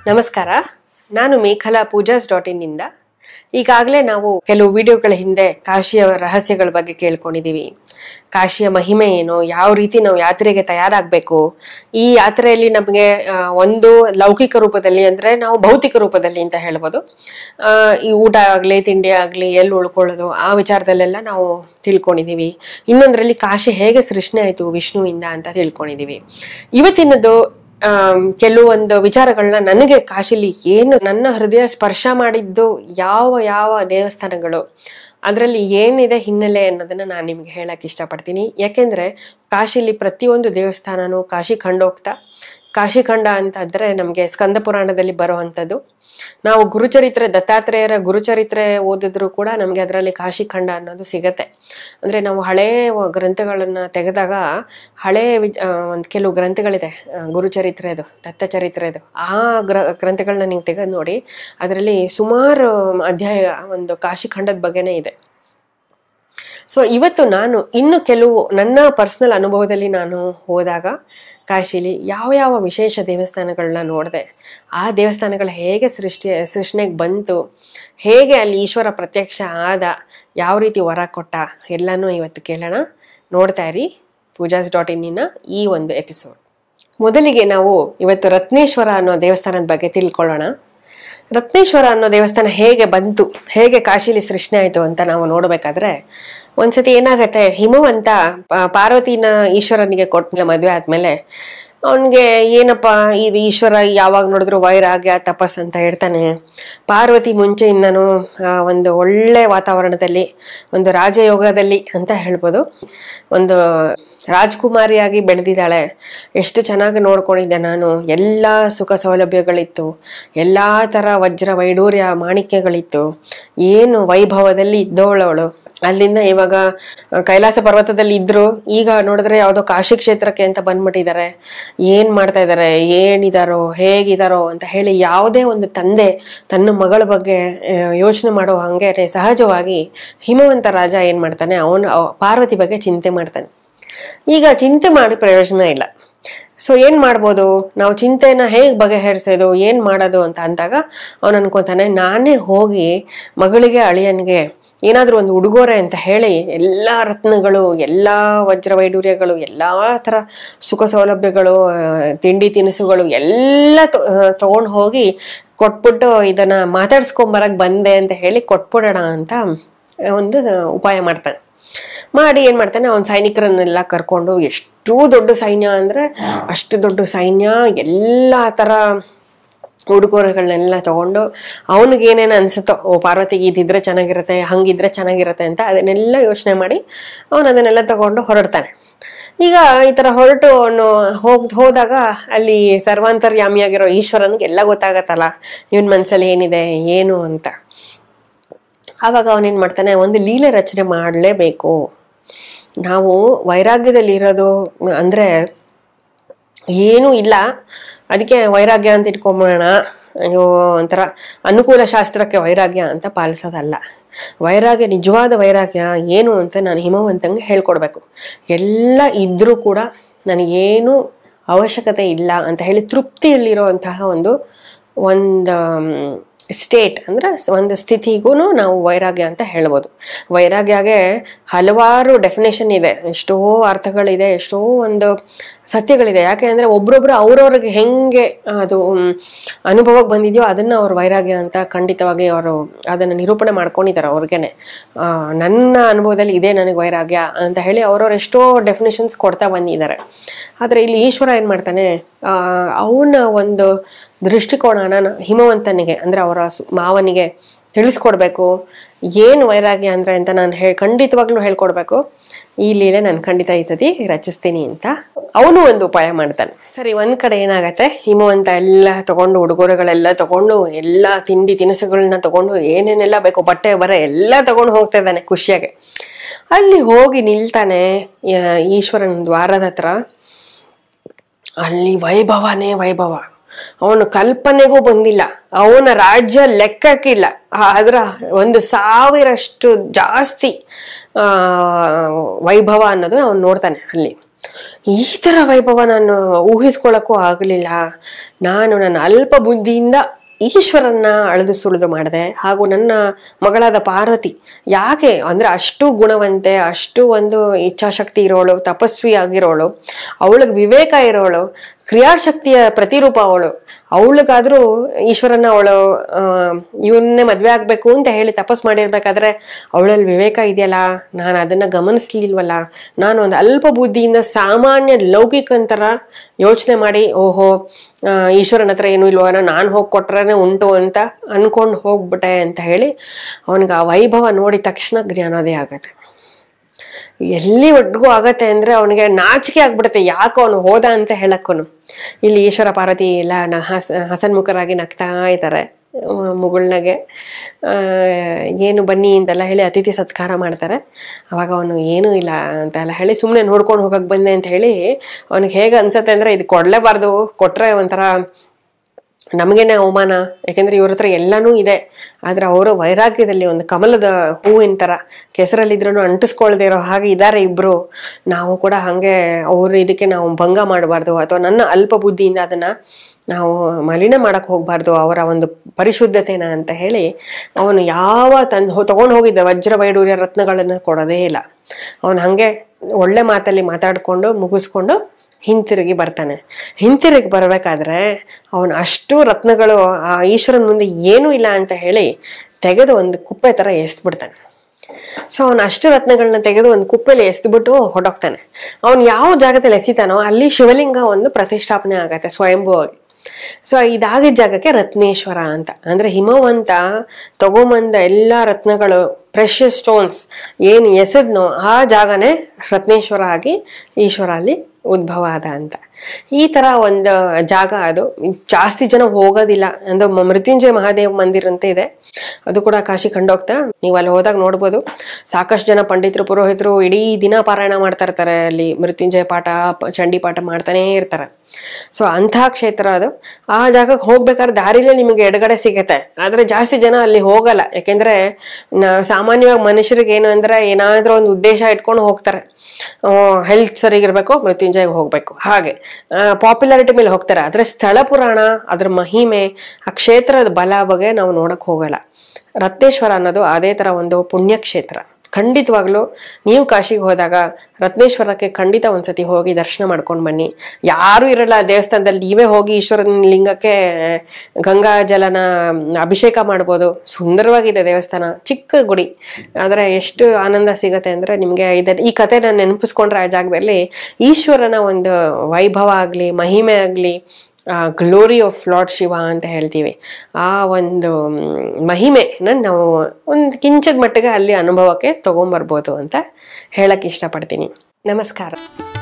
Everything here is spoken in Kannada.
ನಮಸ್ಕಾರ ನಾನು ಮೇಖಲಾ ಪೂಜಾಸ್ ಡಾಟ್ ಇನ್ನಿಂದ ಈಗಾಗಲೇ ನಾವು ಕೆಲವು ವಿಡಿಯೋಗಳ ಹಿಂದೆ ಕಾಶಿಯ ರಹಸ್ಯಗಳ ಬಗ್ಗೆ ಕೇಳ್ಕೊಂಡಿದ್ದೀವಿ ಕಾಶಿಯ ಮಹಿಮೆ ಏನು ಯಾವ ರೀತಿ ನಾವು ಯಾತ್ರೆಗೆ ತಯಾರಾಗಬೇಕು ಈ ಯಾತ್ರೆಯಲ್ಲಿ ನಮಗೆ ಆ, ಒಂದು ಲೌಕಿಕ ರೂಪದಲ್ಲಿ ಅಂದರೆ ನಾವು ಭೌತಿಕ ರೂಪದಲ್ಲಿ ಅಂತ ಹೇಳ್ಬೋದು ಆ, ಈ ಊಟ ಆಗಲಿ ತಿಂಡಿ ಆಗಲಿ ಎಲ್ಲಿ ಉಳ್ಕೊಳ್ಳೋದು ಆ ವಿಚಾರದಲ್ಲೆಲ್ಲ ನಾವು ತಿಳ್ಕೊಂಡಿದ್ದೀವಿ ಇನ್ನೊಂದರಲ್ಲಿ ಕಾಶಿ ಹೇಗೆ ಸೃಷ್ಟಿ ಆಯಿತು ವಿಷ್ಣುವಿಂದ ಅಂತ ತಿಳ್ಕೊಂಡಿದ್ದೀವಿ ಇವತ್ತಿನದು ಆಮ್, ಕೆಲವೊಂದು ವಿಚಾರಗಳನ್ನ ನನಗೆ ಕಾಶಿಲಿ ಏನು ನನ್ನ ಹೃದಯ ಸ್ಪರ್ಶ ಮಾಡಿದ್ದು ಯಾವ ಯಾವ ದೇವಸ್ಥಾನಗಳು ಅದರಲ್ಲಿ ಏನಿದೆ ಹಿನ್ನೆಲೆ ಅನ್ನೋದನ್ನ ನಾನು ನಿಮ್ಗೆ ಹೇಳಕ್ ಇಷ್ಟಪಡ್ತೀನಿ ಯಾಕೆಂದ್ರೆ ಕಾಶಿಲಿ ಪ್ರತಿಯೊಂದು ದೇವಸ್ಥಾನನೂ ಕಾಶಿ ಖಂಡೋಕ್ತ ಕಾಶಿ ಖಂಡ ಅಂತಂದ್ರೆ ನಮಗೆ ಸ್ಕಂದ ಪುರಾಣದಲ್ಲಿ ಬರುವಂಥದ್ದು ನಾವು ಗುರುಚರಿತ್ರೆ ದತ್ತಾತ್ರೇಯರ ಗುರುಚರಿತ್ರೆ ಓದಿದ್ರು ಕೂಡ ನಮಗೆ ಅದರಲ್ಲಿ ಕಾಶಿ ಖಂಡ ಅನ್ನೋದು ಸಿಗತ್ತೆ ಅಂದ್ರೆ ನಾವು ಹಳೇ ವ- ಗ್ರಂಥಗಳನ್ನ ತೆಗೆದಾಗ ಹಳೇ ವಿ- ಆ, ಒಂದ್ ಕೆಲವು ಗ್ರಂಥಗಳಿದೆ ಆ, ಗುರುಚರಿತ್ರೆದು ದತ್ತಚರಿತ್ರೆದು ಆ ಗ್ರ ಗ್ರಂಥಗಳನ್ನ ನೀವು ತೆಗೆದು ನೋಡಿ ಅದರಲ್ಲಿ ಸುಮಾರು ಅಧ್ಯಾಯ ಒಂದು ಕಾಶಿ ಖಂಡದ ಬಗ್ಗೆನೇ ಇದೆ ಸೊ ಇವತ್ತು ನಾನು ಇನ್ನು ಕೆಲವು ನನ್ನ ಪರ್ಸನಲ್ ಅನುಭವದಲ್ಲಿ ನಾನು ಹೋದಾಗ ಕಾಶಿಲಿ ಯಾವ ಯಾವ ವಿಶೇಷ ದೇವಸ್ಥಾನಗಳನ್ನ ನೋಡಿದೆ ಆ ದೇವಸ್ಥಾನಗಳು ಹೇಗೆ ಸೃಷ್ಟಿ ಸೃಷ್ಟಿಗೆ ಬಂತು ಹೇಗೆ ಅಲ್ಲಿ ಈಶ್ವರ ಪ್ರತ್ಯಕ್ಷ ಆದ ಯಾವ ರೀತಿ ವರ ಕೊಟ್ಟ ಎಲ್ಲನೂ ಇವತ್ತು ಕೇಳೋಣ ನೋಡ್ತಾ ಇರಿ ಪೂಜಾಸ್ ಡಾಟ್ ಇನ್ನಿನ ಈ ಒಂದು ಎಪಿಸೋಡ್ ಮೊದಲಿಗೆ ನಾವು ಇವತ್ತು ರತ್ನೇಶ್ವರ ಅನ್ನೋ ದೇವಸ್ಥಾನದ ಬಗ್ಗೆ ತಿಳ್ಕೊಳ್ಳೋಣ ರತ್ನೇಶ್ವರ ಅನ್ನೋ ದೇವಸ್ಥಾನ ಹೇಗೆ ಬಂತು ಹೇಗೆ ಕಾಶಿಲಿ ಸೃಷ್ಟಿ ಆಯಿತು ಅಂತ ನಾವು ನೋಡ್ಬೇಕಾದ್ರೆ ಒಂದ್ಸತಿ ಏನಾಗತ್ತೆ ಹಿಮವಂತ ಪ- ಪಾರ್ವತಿನ ಈಶ್ವರನಿಗೆ ಕೊಟ್ಟ ಮದುವೆ ಆದ್ಮೇಲೆ ಅವನಿಗೆ ಏನಪ್ಪ ಇದು ಈಶ್ವರ ಯಾವಾಗ ನೋಡಿದ್ರು ವೈರಾಗ್ಯ ತಪಸ್ ಅಂತ ಹೇಳ್ತಾನೆ ಪಾರ್ವತಿ ಮುಂಚೆಯಿಂದನೂ ಆ, ಒಂದು ಒಳ್ಳೆ ವಾತಾವರಣದಲ್ಲಿ ಒಂದು ರಾಜಯೋಗದಲ್ಲಿ ಅಂತ ಹೇಳ್ಬೋದು ಒಂದು ರಾಜ್ಕುಮಾರಿಯಾಗಿ ಬೆಳೆದಿದ್ದಾಳೆ ಎಷ್ಟು ಚೆನ್ನಾಗಿ ನೋಡ್ಕೊಂಡಿದ್ದೆ ನಾನು ಎಲ್ಲ ಸುಖ ಸೌಲಭ್ಯಗಳಿತ್ತು ಎಲ್ಲ ಥರ ವಜ್ರ ವೈಡೂರ್ಯ ಮಾಣಿಕ್ಯಗಳಿತ್ತು ಏನು ವೈಭವದಲ್ಲಿ ಇದ್ದವಳವಳು ಅಲ್ಲಿಂದ ಇವಾಗ ಆ, ಕೈಲಾಸ ಪರ್ವತದಲ್ಲಿ ಇದ್ರು ಈಗ ನೋಡಿದ್ರೆ ಯಾವುದೋ ಕಾಶಿ ಕ್ಷೇತ್ರಕ್ಕೆ ಅಂತ ಬಂದ್ಬಿಟ್ಟಿದ್ದಾರೆ ಏನ್ ಮಾಡ್ತಾ ಇದ್ದಾರೆ ಏನಿದಾರೋ ಹೇಗಿದಾರೋ ಅಂತ ಹೇಳಿ ಯಾವುದೇ ಒಂದು ತಂದೆ ತನ್ನ ಮಗಳ ಬಗ್ಗೆ ಯೋಚನೆ ಮಾಡೋ ಹಂಗೆ ಸಹಜವಾಗಿ ಹಿಮವಂತ ರಾಜ ಏನ್ ಮಾಡ್ತಾನೆ ಅವನು ಪಾರ್ವತಿ ಬಗ್ಗೆ ಚಿಂತೆ ಮಾಡ್ತಾನೆ ಈಗ ಚಿಂತೆ ಮಾಡಿ ಪ್ರಯೋಜನ ಇಲ್ಲ ಸೊ ಏನ್ ಮಾಡ್ಬೋದು ನಾವು ಚಿಂತೆನ ಹೇಗೆ ಬಗೆಹರಿಸೋದು ಏನ್ ಮಾಡೋದು ಅಂತ ಅಂದಾಗ ಅವನು ಅನ್ಕೋತಾನೆ ನಾನೇ ಹೋಗಿ ಮಗಳಿಗೆ ಅಳಿಯನ್ಗೆ ಏನಾದ್ರೂ ಒಂದು ಉಡುಗೊರೆ ಅಂತ ಹೇಳಿ ಎಲ್ಲಾ ರತ್ನಗಳು ಎಲ್ಲಾ ವಜ್ರ ವೈಡೂರ್ಯಗಳು ಎಲ್ಲಾ ತರ ಸುಖ ಸೌಲಭ್ಯಗಳು ಆ, ತಿಂಡಿ ತಿನಿಸುಗಳು ಎಲ್ಲ ತಗೊಂಡು ಹೋಗಿ ಕೊಟ್ಬಿಟ್ಟು ಇದನ್ನ ಮಾತಾಡ್ಸ್ಕೊಂಬರಕ್ ಬಂದೆ ಅಂತ ಹೇಳಿ ಕೊಟ್ಬಿಡೋಣ ಅಂತ ಒಂದು ಉಪಾಯ ಮಾಡ್ತಾನೆ ಮಾಡಿ ಏನ್ ಮಾಡ್ತಾನೆ ಅವನ್ ಸೈನಿಕರನ್ನೆಲ್ಲ ಕರ್ಕೊಂಡು ಎಷ್ಟು ದೊಡ್ಡ ಸೈನ್ಯ ಅಂದ್ರೆ ಅಷ್ಟು ದೊಡ್ಡ ಸೈನ್ಯ ಎಲ್ಲಾ ತರ ಉಡುಗೊರೆಗಳನ್ನೆಲ್ಲ ತಗೊಂಡು ಅವನಿಗೆ ಏನೇನು ಅನ್ಸುತ್ತೋ ಓ ಪಾರ್ವತಿಗೆ ಇದಿದ್ರೆ ಚೆನ್ನಾಗಿರುತ್ತೆ ಹಂಗಿದ್ರೆ ಚೆನ್ನಾಗಿರುತ್ತೆ ಅಂತ ಅದನ್ನೆಲ್ಲ ಯೋಚನೆ ಮಾಡಿ ಅವನು ಅದನ್ನೆಲ್ಲ ತಗೊಂಡು ಹೊರಡ್ತಾನೆ ಈಗ ಈ ತರ ಹೊರಟು ಅವನು ಹೋಗ್ ಹೋದಾಗ ಅಲ್ಲಿ ಸರ್ವಾಂತರ್ಯಾಮಿಯಾಗಿರೋ ಈಶ್ವರನಿಗೆ ಎಲ್ಲ ಗೊತ್ತಾಗತ್ತಲ್ಲ ಇವನ್ ಮನ್ಸಲ್ಲಿ ಏನಿದೆ ಏನು ಅಂತ ಆವಾಗ ಅವನೇನ್ ಮಾಡ್ತಾನೆ ಒಂದು ಲೀಲೆ ರಚನೆ ಮಾಡಲೇಬೇಕು ನಾವು ವೈರಾಗ್ಯದಲ್ಲಿ ಇರೋದು ಅಂದ್ರೆ ಏನೂ ಇಲ್ಲ ಅದಕ್ಕೆ ವೈರಾಗ್ಯ ಅಂತ ಇಟ್ಕೊಂಬೋಣ ಅಯ್ಯೋ ಒಂಥರ ಅನುಕೂಲ ಶಾಸ್ತ್ರಕ್ಕೆ ವೈರಾಗ್ಯ ಅಂತ ಪಾಲಿಸೋದಲ್ಲ ವೈರಾಗ್ಯ ನಿಜವಾದ ವೈರಾಗ್ಯ ಏನು ಅಂತ ನಾನು ಹಿಮವಂತಂಗೆ ಹೇಳ್ಕೊಡ್ಬೇಕು ಎಲ್ಲ ಇದ್ರೂ ಕೂಡ ನನಗೇನು ಅವಶ್ಯಕತೆ ಇಲ್ಲ ಅಂತ ಹೇಳಿ ತೃಪ್ತಿಯಲ್ಲಿರುವಂತಹ ಒಂದು ಒಂದು ಸ್ಟೇಟ್ ಅಂದ್ರೆ ಸ್- ಒಂದು ಸ್ಥಿತಿಗೂ ನಾವು ವೈರಾಗ್ಯ ಅಂತ ಹೇಳ್ಬೋದು ವೈರಾಗ್ಯಗೆ ಹಲವಾರು ಡೆಫಿನೇಷನ್ ಇದೆ ಎಷ್ಟೋ ಅರ್ಥಗಳಿದೆ ಎಷ್ಟೋ ಒಂದು ಸತ್ಯಗಳಿದೆ ಯಾಕೆ ಅಂದ್ರೆ ಒಬ್ರೊಬ್ರು ಅವ್ರವ್ರಿಗೆ ಹೆಂಗೆ ಅದು ಮ್, ಅನುಭವಕ್ಕೆ ಬಂದಿದೆಯೋ ಅದನ್ನ ಅವ್ರ ವೈರಾಗ್ಯ ಅಂತ ಖಂಡಿತವಾಗಿ ಅವರು ಅದನ್ನ ನಿರೂಪಣೆ ಮಾಡ್ಕೊಂಡಿದ್ದಾರೆ ಅವ್ರಿಗೇನೆ ಆ, ನನ್ನ ಅನುಭವದಲ್ಲಿ ಇದೆ ನನಗೆ ವೈರಾಗ್ಯ ಅಂತ ಹೇಳಿ ಅವ್ರವ್ರು ಎಷ್ಟೋ ಡೆಫಿನೇಷನ್ಸ್ ಕೊಡ್ತಾ ಬಂದಿದ್ದಾರೆ ಆದ್ರೆ ಇಲ್ಲಿ ಈಶ್ವರ ಏನ್ ಮಾಡ್ತಾನೆ ಆ ಅವನ ಒಂದು ದೃಷ್ಟಿಕೋನನ ನ- ಹಿಮವಂತನಿಗೆ ಅಂದ್ರೆ ಅವರ ಸು- ಮಾವನಿಗೆ ತಿಳಿಸ್ಕೊಡ್ಬೇಕು ಏನು ವೈರಾಗ್ಯ ಅಂದ್ರೆ ಅಂತ ನಾನು ಹೇ ಖಂಡಿತವಾಗ್ಲೂ ಹೇಳ್ಕೊಡ್ಬೇಕು ಈ ಲೀಲೆ ನಾನು ಖಂಡಿತ ಈ ಸತಿ ರಚಿಸ್ತೀನಿ ಅಂತ ಅವನು ಒಂದು ಉಪಾಯ ಮಾಡ್ತಾನೆ ಸರಿ ಒಂದ್ ಕಡೆ ಏನಾಗತ್ತೆ ಹಿಮವಂತ ಎಲ್ಲ ತಗೊಂಡು ಉಡುಗೊರೆಗಳೆಲ್ಲ ತಗೊಂಡು ಎಲ್ಲ ತಿಂಡಿ ತಿನಿಸುಗಳನ್ನ ತಗೊಂಡು ಏನೇನೆಲ್ಲ ಬೇಕು ಬಟ್ಟೆ ಬರ ಎಲ್ಲ ತಗೊಂಡು ಹೋಗ್ತಾ ಇದ್ದಾನೆ ಖುಷಿಯಾಗೆ ಅಲ್ಲಿ ಹೋಗಿ ನಿಲ್ತಾನೆ ಆ, ಈಶ್ವರನ ದ್ವಾರದ ಹತ್ರ ಅಲ್ಲಿ ವೈಭವನೇ ವೈಭವ ಅವನು ಕಲ್ಪನೆಗೂ ಬಂದಿಲ್ಲ ಅವನ ರಾಜ್ಯ ಲೆಕ್ಕಕ್ಕಿಲ್ಲ ಅದರ ಒಂದು ಸಾವಿರಷ್ಟು ಜಾಸ್ತಿ ಆ ವೈಭವ ಅನ್ನೋದು ಅವನು ನೋಡ್ತಾನೆ ಅಲ್ಲಿ ಈ ಥರ ವೈಭವ ನಾನು ಊಹಿಸ್ಕೊಳ್ಳೋಕ್ಕೂ ಆಗಲಿಲ್ಲ ನಾನು ನನ್ನ ಅಲ್ಪ ಬುದ್ಧಿಯಿಂದ ಈಶ್ವರನ್ನ ಅಳೆದು ಸುಳಿದು ಮಾಡಿದೆ ಹಾಗೂ ನನ್ನ ಮಗಳಾದ ಪಾರ್ವತಿ ಯಾಕೆ ಅಂದ್ರೆ ಅಷ್ಟು ಗುಣವಂತೆ ಅಷ್ಟು ಒಂದು ಇಚ್ಛಾಶಕ್ತಿ ಇರೋಳು ತಪಸ್ವಿ ಆಗಿರೋಳು ಅವಳಿಗೆ ವಿವೇಕ ಇರೋಳು ಕ್ರಿಯಾಶಕ್ತಿಯ ಪ್ರತಿರೂಪ ಅವಳು ಅವಳಿಗಾದ್ರೂ ಈಶ್ವರನ ಅವಳು ಇವನ್ನೇ ಮದ್ವೆ ಆಗ್ಬೇಕು ಅಂತ ಹೇಳಿ ತಪಸ್ ಮಾಡಿರ್ಬೇಕಾದ್ರೆ ಅವಳಲ್ಲಿ ವಿವೇಕ ಇದೆಯಲ್ಲ ನಾನು ಅದನ್ನ ಗಮನಿಸ್ಲಿಲ್ವಲ್ಲ ನಾನು ಒಂದು ಅಲ್ಪ ಬುದ್ಧಿಯಿಂದ ಸಾಮಾನ್ಯ ಲೌಕಿಕಂತರ ಯೋಚನೆ ಮಾಡಿ ಓಹೋ ಆ, ಈಶ್ವರನ ಹತ್ರ ಏನು ಇಲ್ವೋ ನಾನು ಹೋಗಿ ಕೊಟ್ರೇನೆ ಉಂಟು ಅಂತ ಅನ್ಕೊಂಡು ಹೋಗ್ಬಿಟ್ಟೆ ಅಂತ ಹೇಳಿ ಅವನಿಗೆ ಆ ವೈಭವ ನೋಡಿದ ತಕ್ಷಣ ಜ್ಞಾನೋದಯ ಆಗತ್ತೆ ಎಲ್ಲಿ ಒಟ್ಟಿಗೂ ಆಗತ್ತೆ ಅಂದ್ರೆ ಅವನಿಗೆ ನಾಚಿಕೆ ಆಗ್ಬಿಡುತ್ತೆ ಯಾಕೋ ಅವನು ಹೋದ ಅಂತ ಹೇಳಕ್ಕೂನು ಇಲ್ಲಿ ಈಶ್ವರ ಪಾರ್ವತಿ ಎಲ್ಲ ನ ಹಸ ಹಸನ್ಮುಖರಾಗಿ ನಗ್ತಾ ಇದ್ದಾರೆ ಮುಗುಳ್ನಾಗೆ ಆ, ಏನು ಬನ್ನಿ ಅಂತೆಲ್ಲ ಹೇಳಿ ಅತಿಥಿ ಸತ್ಕಾರ ಮಾಡ್ತಾರೆ ಅವಾಗ ಅವನು ಏನೂ ಇಲ್ಲ ಅಂತೆಲ್ಲ ಹೇಳಿ ಸುಮ್ಮನೆ ನೋಡ್ಕೊಂಡು ಹೋಗಕ್ಕೆ ಬಂದೆ ಅಂತ ಹೇಳಿ ಅವನಿಗೆ ಹೇಗೆ ಅನ್ಸತ್ತೆ ಅಂದ್ರೆ ಇದು ಕೊಡಲೇಬಾರ್ದು ಕೊಟ್ರೆ ಒಂಥರ ನಮಗೇನೆ ಅವಮಾನ ಯಾಕೆಂದ್ರೆ ಇವ್ರ ಹತ್ರ ಎಲ್ಲನೂ ಇದೆ ಆದ್ರೆ ಅವರು ವೈರಾಗ್ಯದಲ್ಲಿ ಒಂದು ಕಮಲದ ಹೂವಿನ ಥರ ಕೆಸರಲ್ಲಿದ್ರೂ ಅಂಟಿಸ್ಕೊಳ್ದೇ ಇರೋ ಹಾಗೆ ಇದ್ದಾರೆ ಇಬ್ರು ನಾವು ಕೂಡ ಹಾಗೆ ಅವ್ರ ಇದಕ್ಕೆ ನಾವು ಭಂಗ ಮಾಡಬಾರ್ದು ಅಥವಾ ನನ್ನ ಅಲ್ಪ ಬುದ್ಧಿಯಿಂದ ಅದನ್ನ ನಾವು ಮಲಿನ ಮಾಡಕ್ ಹೋಗ್ಬಾರ್ದು ಅವರ ಒಂದು ಪರಿಶುದ್ಧತೆನ ಅಂತ ಹೇಳಿ ಅವನು ಯಾವ ತಂದು ತಗೊಂಡು ಹೋಗಿದ್ದ ವಜ್ರ ವೈಡೂರ್ಯ ರತ್ನಗಳನ್ನು ಕೊಡೋದೇ ಇಲ್ಲ ಅವನು ಹಂಗೆ ಒಳ್ಳೆ ಮಾತಲ್ಲಿ ಮಾತಾಡ್ಕೊಂಡು ಮುಗಿಸ್ಕೊಂಡು ಹಿಂತಿರುಗಿ ಬರ್ತಾನೆ ಹಿಂತಿರುಗಿ ಬರ್ಬೇಕಾದ್ರೆ ಅವನು ಅಷ್ಟು ರತ್ನಗಳು ಆ ಈಶ್ವರನ ಮುಂದೆ ಏನೂ ಇಲ್ಲ ಅಂತ ಹೇಳಿ ತೆಗೆದು ಒಂದು ಕುಪ್ಪೆ ತರ ಎಸ್ದ್ಬಿಡ್ತಾನೆ ಸೊ ಅವನು ಅಷ್ಟು ರತ್ನಗಳನ್ನ ತೆಗೆದು ಒಂದು ಕುಪ್ಪೆಲಿ ಎಸ್ದ್ಬಿಟ್ಟು ಹೊಡೋಗ್ತಾನೆ ಅವನು ಯಾವ ಜಾಗದಲ್ಲಿ ಎಸಿತಾನೋ ಅಲ್ಲಿ ಶಿವಲಿಂಗ ಒಂದು ಪ್ರತಿಷ್ಠಾಪನೆ ಆಗತ್ತೆ ಸ್ವಯಂಭೂವಾಗಿ ಸೊ ಇದಾಗಿದ್ದ ಜಾಗಕ್ಕೆ ರತ್ನೇಶ್ವರ ಅಂತ ಅಂದ್ರೆ ಹಿಮವಂತ ತಗೊಂಬಂದ ಎಲ್ಲಾ ರತ್ನಗಳು ಪ್ರೆಷಸ್ ಸ್ಟೋನ್ಸ್ ಏನು ಎಸೆದ್ನೋ ಆ ಜಾಗನೇ ರತ್ನೇಶ್ವರ ಆಗಿ ಈಶ್ವರ ಅಲ್ಲಿ ಉದ್ಭವ ಆದ ಅಂತ ಈ ತರ ಒಂದು ಜಾಗ ಅದು ಜಾಸ್ತಿ ಜನ ಹೋಗೋದಿಲ್ಲ ಅಂದ್ರೆ ಮ- ಮೃತ್ಯುಂಜಯ ಮಹಾದೇವ್ ಮಂದಿರ ಅಂತ ಇದೆ ಅದು ಕೂಡ ಕಾಶಿ ಕಂಡೋಗ್ತಾ ನೀವು ಅಲ್ಲಿ ಹೋದಾಗ ನೋಡ್ಬೋದು ಸಾಕಷ್ಟು ಜನ ಪಂಡಿತರು ಪುರೋಹಿತರು ಇಡೀ ದಿನ ಪಾರಾಯಣ ಮಾಡ್ತಾ ಇರ್ತಾರೆ ಅಲ್ಲಿ ಮೃತ್ಯುಂಜಯ ಪಾಠ ಪ- ಚಂಡಿ ಪಾಠ ಮಾಡ್ತಾನೇ ಇರ್ತಾರೆ ಸೊ ಅಂಥ ಕ್ಷೇತ್ರ ಅದು ಆ ಜಾಗಕ್ಕೆ ಹೋಗ್ಬೇಕಾದ್ರೆ ದಾರಿಲೇ ನಿಮಗೆ ಎಡಗಡೆ ಸಿಗತ್ತೆ ಆದ್ರೆ ಜಾಸ್ತಿ ಜನ ಅಲ್ಲಿ ಹೋಗಲ್ಲ ಯಾಕೆಂದ್ರೆ ನ- ಸಾಮಾನ್ಯವಾಗಿ ಮನುಷ್ಯರಿಗೆ ಏನು ಅಂದ್ರೆ ಏನಾದ್ರೂ ಒಂದು ಉದ್ದೇಶ ಇಟ್ಕೊಂಡು ಹೋಗ್ತಾರೆ ಹೆಲ್ತ್ ಸರಿಗಿರ್ಬೇಕು ಮೃತ್ಯುಂಜಯಗೆ ಹೋಗ್ಬೇಕು ಹಾಗೆ ಪಾಪ್ಯುಲಾರಿಟಿ ಮೇಲೆ ಹೋಗ್ತಾರೆ ಆದ್ರೆ ಸ್ಥಳ ಪುರಾಣ ಅದ್ರ ಮಹಿಮೆ ಆ ಕ್ಷೇತ್ರದ ಬಲ ಬಗ್ಗೆ ನಾವು ನೋಡಕ್ ಹೋಗಲ್ಲ ರತ್ನೇಶ್ವರ ಅನ್ನೋದು ಅದೇ ತರ ಒಂದು ಪುಣ್ಯಕ್ಷೇತ್ರ ಖಂಡಿತವಾಗ್ಲೂ ನೀವು ಕಾಶಿಗೆ ಹೋದಾಗ ರತ್ನೇಶ್ವರಕ್ಕೆ ಖಂಡಿತ ಒಂದ್ಸತಿ ಹೋಗಿ ದರ್ಶನ ಮಾಡ್ಕೊಂಡು ಬನ್ನಿ ಯಾರು ಇರಲ್ಲ ಆ ದೇವಸ್ಥಾನದಲ್ಲಿ ನೀವೇ ಹೋಗಿ ಈಶ್ವರನ ಲಿಂಗಕ್ಕೆ ಗಂಗಾ ಜಲನ ಅಭಿಷೇಕ ಮಾಡ್ಬೋದು ಸುಂದರವಾಗಿದೆ ದೇವಸ್ಥಾನ ಚಿಕ್ಕ ಗುಡಿ ಆದ್ರೆ ಎಷ್ಟು ಆನಂದ ಸಿಗತ್ತೆ ಅಂದ್ರೆ ನಿಮ್ಗೆ ಇದ ಈ ಕಥೆನ ನೆನಪಿಸ್ಕೊಂಡ್ರೆ ಆ ಜಾಗದಲ್ಲಿ ಈಶ್ವರನ ಒಂದು ವೈಭವ ಆಗ್ಲಿ ಮಹಿಮೆ ಆಗ್ಲಿ ಗ್ಲೋರಿ ಆಫ್ ಲಾರ್ಡ್ ಶಿವ ಅಂತ ಹೇಳ್ತೀವಿ ಆ ಒಂದು ಮ್, ಮಹಿಮೆನ ನಾವು ಒಂದು ಕಿಂಚದ ಮಟ್ಟಿಗೆ ಅಲ್ಲಿ ಅನುಭವಕ್ಕೆ ತಗೊಂಬರ್ಬೋದು ಅಂತ ಹೇಳಕ್ ಇಷ್ಟಪಡ್ತೀನಿ ನಮಸ್ಕಾರ